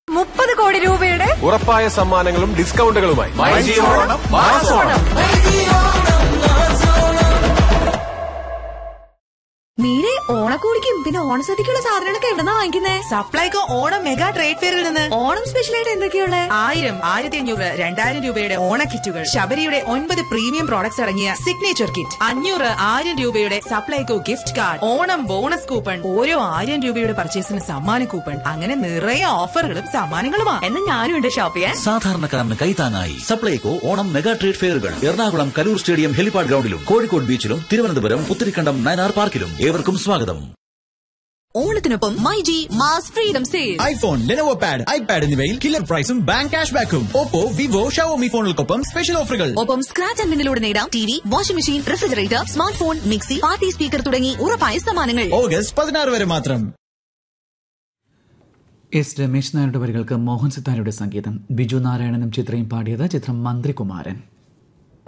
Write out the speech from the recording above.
മുപ്പത് കോടി രൂപയുടെ ഉറപ്പായ സമ്മാനങ്ങളും ഡിസ്കൗണ്ടുകളുമായി മീരെ ഓണക്കോടിക്കും പിന്നെ ഓണസദ്യക്കുള്ള സാധനങ്ങളൊക്കെ എവിടെന്നാ വാങ്ങിക്കുന്നേ സപ്ലൈകോ ഓണം മെഗാ ട്രേഡ് ഫെയറിൽ നിന്ന് ഓണം സ്പെഷ്യലായിട്ട് എന്തൊക്കെയുള്ളേ ആയിരം ആയിരത്തി അഞ്ഞൂറ് രണ്ടായിരം രൂപയുടെ ഓണ കിറ്റുകൾ ശബരിയുടെ ഒൻപത് പ്രീമിയം പ്രോഡക്ട്സ് അടങ്ങിയ സിഗ്നേച്ചർ കിറ്റ് അഞ്ഞൂറ് ആയിരം രൂപയുടെ Supplyco gift card Onam bonus coupon ഓരോ ആയിരം രൂപയുടെ പർച്ചേസിന് സമ്മാന കൂപ്പൺ അങ്ങനെ നിറയെ ഓഫറുകളും സമ്മാനങ്ങളുമാണ് എന്നാ ഞാനും ഉണ്ട് ഷോപ്പ് ചെയ്യാൻ സാധാരണക്കാരന് കൈത്താങ്ങായി സപ്ലൈകോ ഓണം മെഗാ ട്രേഡ് ഫെയറുകൾ എറണാകുളം കലൂർ സ്റ്റേഡിയം ഹെലിപാഡ് ഗ്രൗണ്ടിലും കോഴിക്കോട് ബീച്ചിലും തിരുവനന്തപുരം പുത്തിരിക്കണ്ടം നയനാർ പാർക്കിലും ഏവർക്കും സ്വാഗതം ഓണത്തിനൊപ്പം my G mass freedom sale iPhone Lenovo pad iPad എന്നിവയിൽ കില്ലർ പ്രൈസും ബാങ്ക് ക്യാഷ് ബാക്കും ഓപ്പോ വിവോ ഷവോമി ഫോണുകൾക്കൊപ്പം സ്പെഷ്യൽ ഓഫറുകൾ ഒപ്പം സ്ക്രാച്ച് ആൻഡിലൂടെ നേടാം T V washing machine refrigerator smart phone mixie party speaker തുടങ്ങി ഉറപ്പായ സമ്മാനങ്ങൾ ഓഗസ്റ്റ് പതിനാറ് വരെ മാത്രം എസ് രമേശ് നായരുടെ വരികൾക്ക് മോഹൻ സിത്താരയുടെ സംഗീതം ബിജു നാരായണനും ചിത്രയും പാടിയത് ചിത്രം മന്ത്രികുമാരൻ